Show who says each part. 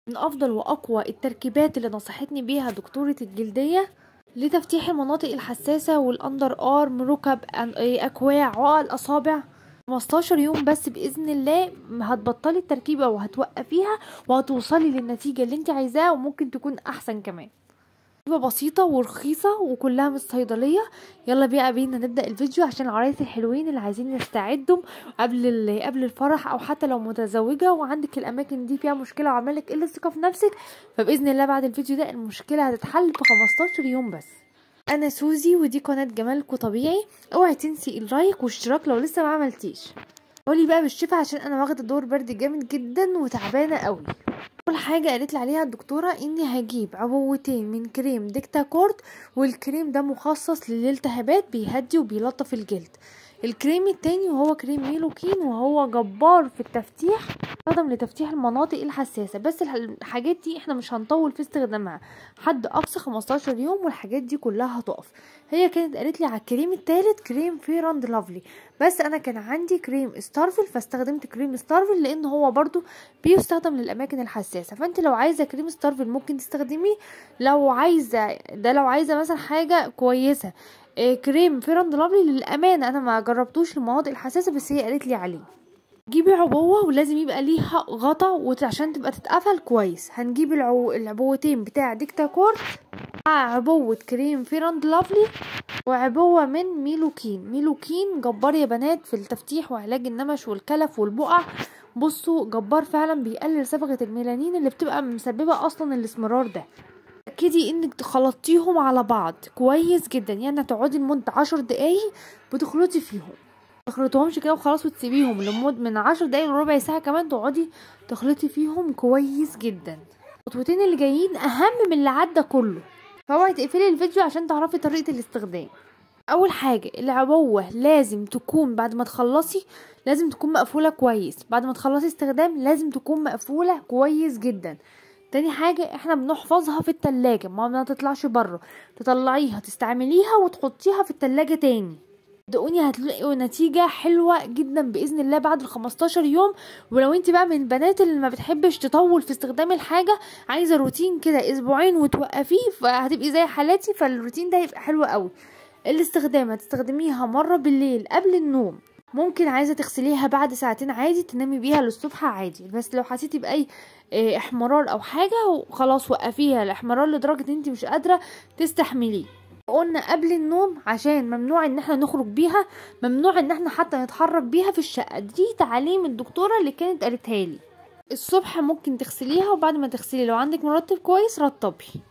Speaker 1: من افضل واقوى التركيبات اللي نصحتني بيها دكتورة الجلدية لتفتيح المناطق الحساسة والاندر ارم ركب أن- إيه، اكواع عقل اصابع 15 يوم بس باذن الله هتبطلي التركيبة وهتوقفيها وهتوصلي للنتيجة اللي انت عايزاها وممكن تكون احسن كمان تركيبة بسيطة ورخيصة وكلها من الصيدلية يلا بينا بينا نبدأ الفيديو عشان العرايس الحلوين اللي عايزين يستعدوا قبل ال- قبل الفرح او حتى لو متزوجة وعندك الاماكن دي فيها مشكلة وعمالك قلة ثقة في نفسك فبإذن الله بعد الفيديو ده المشكلة هتتحل في 15 يوم بس انا سوزي ودي قناة جمالكو طبيعي اوعي تنسي اللايك والاشتراك لو لسه ما عملتيش قولي بقى بالشفا عشان انا واخده دور برد جامد جدا وتعبانه قوي اول حاجه قالت لي عليها الدكتوره اني هجيب عبوتين من كريم ديكتا كورت والكريم ده مخصص للالتهابات بيهدي وبيلطف الجلد الكريم التاني وهو كريم ميلوكين وهو جبار في التفتيح استخدم لتفتيح المناطق الحساسة بس الح- الحاجات دي احنا مش هنطول في استخدامها حد اقصى 15 يوم والحاجات دي كلها هتقف هي كانت قالت لي على الكريم التالت كريم فيراند لافلي بس انا كان عندي كريم ستارفل فاستخدمت كريم ستارفل لان هو برضو بيستخدم للاماكن الحساسه فانت لو عايزه كريم ستارفل ممكن تستخدميه لو عايزه ده لو عايزه مثلا حاجه كويسه إيه كريم فيراند لافلي للامانه انا ما جربتوش للمناطق الحساسه بس هي قالت لي عليه جيبي عبوة ولازم يبقى ليها غطا وت- عشان تبقى تتقفل كويس هنجيب العو... العبوتين بتاع ديكتا كورت مع عبوة كريم فيراند لافلي وعبوة من ميلوكين ميلوكين جبار يا بنات في التفتيح وعلاج النمش والكلف والبقع بصوا جبار فعلا بيقلل صبغة الميلانين اللي بتبقى مسببة اصلا الاسمرار ده تأكدي انك تخلطيهم على بعض كويس جدا يعني تقعدي لمدة عشر دقايق بتخلطي فيهم تخلطيهمش كده وخلاص وتسيبيهم لمدة من عشر دقايق لربع ساعة كمان تقعدي تخلطي فيهم كويس جدا الخطوتين اللي جايين اهم من اللي عدى كله فاوعي تقفلي الفيديو عشان تعرفي طريقة الاستخدام اول حاجة العبوة لازم تكون بعد ما تخلصي لازم تكون مقفولة كويس بعد ما تخلصي استخدام لازم تكون مقفولة كويس جدا تاني حاجة احنا بنحفظها في التلاجة ما ما تطلعش بره تطلعيها تستعمليها وتحطيها في التلاجة تاني صدقوني هتلاقوا نتيجة حلوة جدا بإذن الله بعد ال 15 يوم ولو انت بقى من البنات اللي ما بتحبش تطول في استخدام الحاجة عايزة روتين كده اسبوعين وتوقفيه فهتبقي زي حالاتي فالروتين ده يبقى حلو قوي الاستخدام هتستخدميها مرة بالليل قبل النوم ممكن عايزة تغسليها بعد ساعتين عادي تنامي بيها للصبح عادي بس لو حسيتي بأي اه، احمرار او حاجة خلاص وقفيها الاحمرار لدرجة ان انت مش قادرة تستحمليه قلنا قبل النوم عشان ممنوع ان احنا نخرج بيها ممنوع ان احنا حتى نتحرك بيها في الشقة دي تعاليم الدكتورة اللي كانت قالتها لي الصبح ممكن تغسليها وبعد ما تغسلي لو عندك مرطب كويس رطبي